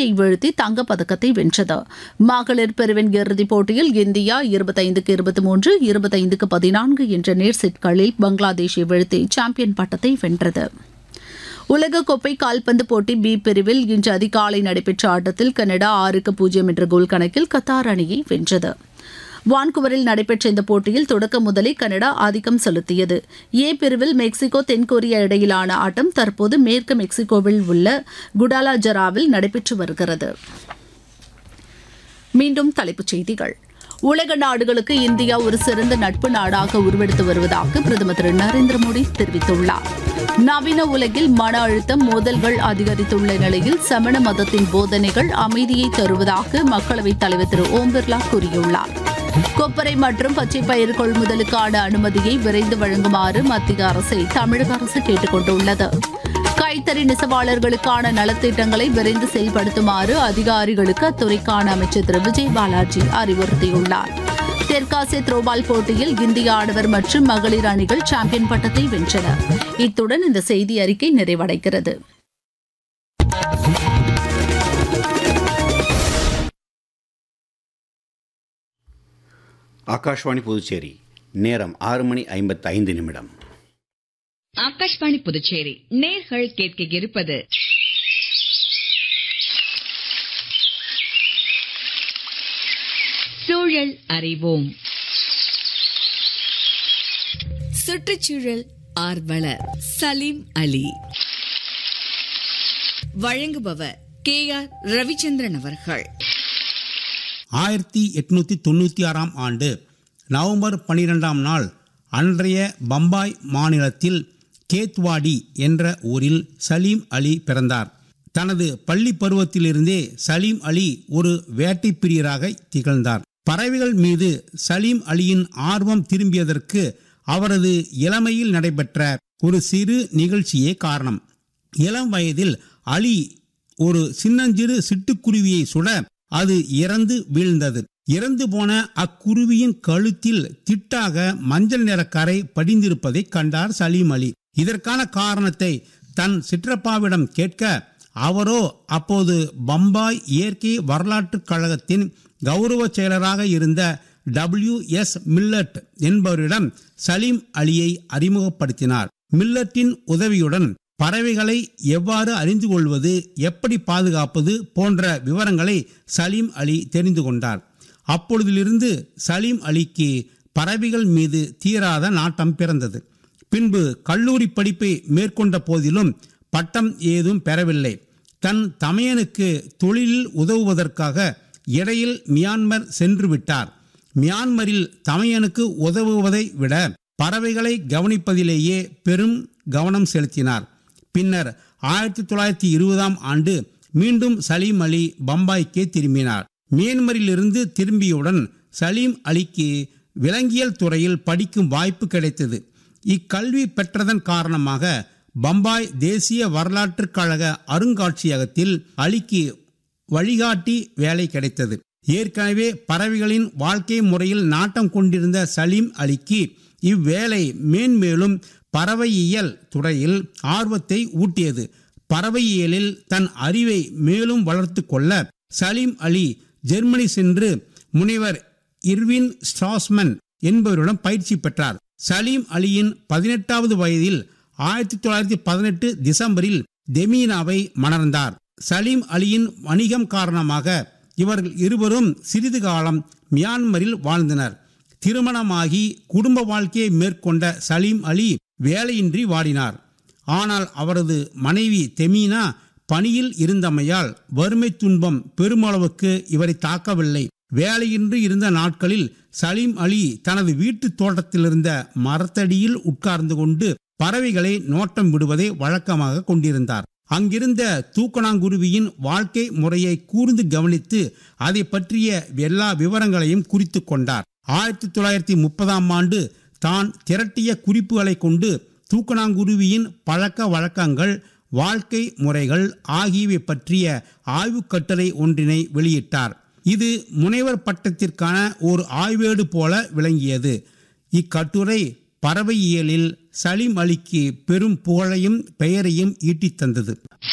இலங்கையை வீழ்த்தி தங்கப்பதக்கத்தை வென்றது மகளிர் பிரிவின் இறுதிப் போட்டியில் இந்தியா இருபத்தைந்துக்கு இருபத்தி மூன்று இருபத்தைந்துக்கு பதினான்கு என்ற நேர் செட்களில் பங்களாதேஷை வீழ்த்தி சாம்பியன் பட்டத்தை வென்றது உலகக்கோப்பை கால்பந்து போட்டி பி பிரிவில் இன்று அதிகாலை நடைபெற்ற ஆட்டத்தில் கனடா ஆறுக்கு பூஜ்ஜியம் என்ற கோல் கணக்கில் கத்தார் அணியை வென்றது வான்குவரில் நடைபெற்ற இந்த போட்டியில் தொடக்க முதலே கனடா ஆதிக்கம் செலுத்தியது ஏ பிரிவில் மெக்சிகோ தென்கொரியா இடையிலான ஆட்டம் தற்போது மேற்கு மெக்சிகோவில் உள்ள குடாலாஜராவில் நடைபெற்று வருகிறது மீண்டும் தலைப்புச் செய்திகள் உலக நாடுகளுக்கு இந்தியா ஒரு சிறந்த நட்பு நாடாக உருவெடுத்து வருவதாக பிரதமர் திரு நரேந்திர மோடி தெரிவித்துள்ளார் நவீன உலகில் மன அழுத்தம் மோதல்கள் அதிகரித்துள்ள நிலையில் சமண மதத்தின் போதனைகள் அமைதியை தருவதாக மக்களவைத் தலைவர் திரு ஓம் பிர்லா கூறியுள்ளார் கொப்பரை மற்றும் பச்சை பயிர் கொள்முதலுக்கான அனுமதியை விரைந்து வழங்குமாறு மத்திய அரசை தமிழக அரசு கேட்டுக் கொண்டுள்ளது கைத்தறி நெசவாளர்களுக்கான நலத்திட்டங்களை விரைந்து செயல்படுத்துமாறு அதிகாரிகளுக்கு அத்துறைக்கான அமைச்சர் திரு விஜய் பாலாஜி அறிவுறுத்தியுள்ளார் தெற்காசிய த்ரோபால் போட்டியில் இந்திய ஆடவர் மற்றும் மகளிர் அணிகள் சாம்பியன் பட்டத்தை வென்றன இத்துடன் இந்த செய்தி அறிக்கை நிறைவடைகிறது ஆகாஷ்வாணி புதுச்சேரி நேரம் ஆறு மணி ஐம்பத்தி ஐந்து நிமிடம் ஆகாஷ்வாணி புதுச்சேரி நேர்கள் கேட்க இருப்பது சூழல் அறிவோம் சுற்றுச்சூழல் ஆர்வலர் சலீம் அலி வழங்குபவர் கே ஆர் ரவிச்சந்திரன் அவர்கள் ஆயிரத்தி எட்நூத்தி தொண்ணூத்தி ஆறாம் ஆண்டு நவம்பர் பனிரெண்டாம் நாள் அன்றைய பம்பாய் மாநிலத்தில் கேத்வாடி என்ற ஊரில் சலீம் அலி பிறந்தார் தனது பள்ளி பருவத்திலிருந்தே சலீம் அலி ஒரு வேட்டை பிரியராக திகழ்ந்தார் பறவைகள் மீது சலீம் அலியின் ஆர்வம் திரும்பியதற்கு அவரது இளமையில் நடைபெற்ற ஒரு சிறு நிகழ்ச்சியே காரணம் இளம் வயதில் அலி ஒரு சின்னஞ்சிறு சிட்டுக்குருவியை சுட அது இறந்து வீழ்ந்தது இறந்து போன அக்குருவியின் கழுத்தில் திட்டாக மஞ்சள் நிற கரை படிந்திருப்பதை கண்டார் சலீம் அலி இதற்கான காரணத்தை தன் சிற்றப்பாவிடம் கேட்க அவரோ அப்போது பம்பாய் இயற்கை வரலாற்றுக் கழகத்தின் கௌரவ செயலராக இருந்த டபிள்யூ எஸ் மில்லட் என்பவரிடம் சலீம் அலியை அறிமுகப்படுத்தினார் மில்லட்டின் உதவியுடன் பறவைகளை எவ்வாறு அறிந்து கொள்வது எப்படி பாதுகாப்பது போன்ற விவரங்களை சலீம் அலி தெரிந்து கொண்டார் அப்பொழுதிலிருந்து சலீம் அலிக்கு பறவைகள் மீது தீராத நாட்டம் பிறந்தது பின்பு கல்லூரி படிப்பை மேற்கொண்ட போதிலும் பட்டம் ஏதும் பெறவில்லை தன் தமையனுக்கு தொழிலில் உதவுவதற்காக இடையில் மியான்மர் சென்று விட்டார் மியான்மரில் தமையனுக்கு உதவுவதை விட பறவைகளை கவனிப்பதிலேயே பெரும் கவனம் செலுத்தினார் பின்னர் ஆயிரத்தி தொள்ளாயிரத்தி இருபதாம் ஆண்டு மீண்டும் சலீம் அலி பம்பாய்க்கே திரும்பினார் மியான்மரிலிருந்து திரும்பியவுடன் சலீம் அலிக்கு விலங்கியல் துறையில் படிக்கும் வாய்ப்பு கிடைத்தது இக்கல்வி பெற்றதன் காரணமாக பம்பாய் தேசிய வரலாற்றுக் கழக அருங்காட்சியகத்தில் அலிக்கு வழிகாட்டி வேலை கிடைத்தது ஏற்கனவே பறவைகளின் வாழ்க்கை முறையில் நாட்டம் கொண்டிருந்த சலீம் அலிக்கு இவ்வேலை மேன்மேலும் பறவையியல் துறையில் ஆர்வத்தை ஊட்டியது பறவையியலில் தன் அறிவை மேலும் வளர்த்து கொள்ள சலீம் அலி ஜெர்மனி சென்று முனைவர் இர்வின் ஸ்ட்ராஸ்மன் என்பவரிடம் பயிற்சி பெற்றார் சலீம் அலியின் பதினெட்டாவது வயதில் ஆயிரத்தி தொள்ளாயிரத்தி பதினெட்டு டிசம்பரில் தெமீனாவை மணர்ந்தார் சலீம் அலியின் வணிகம் காரணமாக இவர்கள் இருவரும் சிறிது காலம் மியான்மரில் வாழ்ந்தனர் திருமணமாகி குடும்ப வாழ்க்கையை மேற்கொண்ட சலீம் அலி வேலையின்றி வாடினார் ஆனால் அவரது மனைவி தெமீனா பணியில் இருந்தமையால் வறுமை துன்பம் பெருமளவுக்கு இவரை தாக்கவில்லை வேலையின்றி இருந்த நாட்களில் சலீம் அலி தனது வீட்டு தோட்டத்திலிருந்த மரத்தடியில் உட்கார்ந்து கொண்டு பறவைகளை நோட்டம் விடுவதை வழக்கமாக கொண்டிருந்தார் அங்கிருந்த தூக்கணாங்குருவியின் வாழ்க்கை முறையை கூர்ந்து கவனித்து அதை பற்றிய எல்லா விவரங்களையும் குறித்து கொண்டார் ஆயிரத்தி தொள்ளாயிரத்தி முப்பதாம் ஆண்டு தான் திரட்டிய குறிப்புகளை கொண்டு தூக்கணாங்குருவியின் பழக்க வழக்கங்கள் வாழ்க்கை முறைகள் ஆகியவை பற்றிய ஆய்வுக் கட்டுரை ஒன்றினை வெளியிட்டார் இது முனைவர் பட்டத்திற்கான ஒரு ஆய்வேடு போல விளங்கியது இக்கட்டுரை பறவையியலில் சலீம் அலிக்கு பெரும் புகழையும் பெயரையும் ஈட்டித் தந்தது